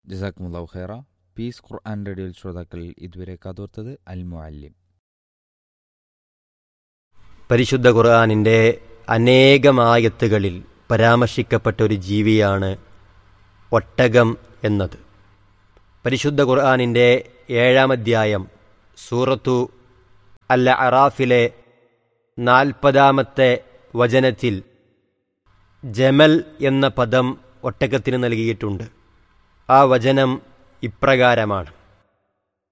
ജസാക്കുമുല്ലാഹു ഖൈറ പീസ് ഖുർആൻ റേഡിയോയിൽ ശ്രോതാക്കൾ ഇതുവരെ കാതോർത്തത് അൽ മുഅല്ലിം പരിശുദ്ധ ഖുർആാനിൻ്റെ അനേകമായത്തുകളിൽ പരാമർശിക്കപ്പെട്ട ഒരു ജീവിയാണ് ഒട്ടകം എന്നത് പരിശുദ്ധ ഖുർആാനിൻ്റെ ഏഴാം അധ്യായം സൂറത്തു അൽ അറാഫിലെ നാൽപ്പതാമത്തെ വചനത്തിൽ ജമൽ എന്ന പദം ഒട്ടകത്തിന് നൽകിയിട്ടുണ്ട് ആ വചനം ഇപ്രകാരമാണ്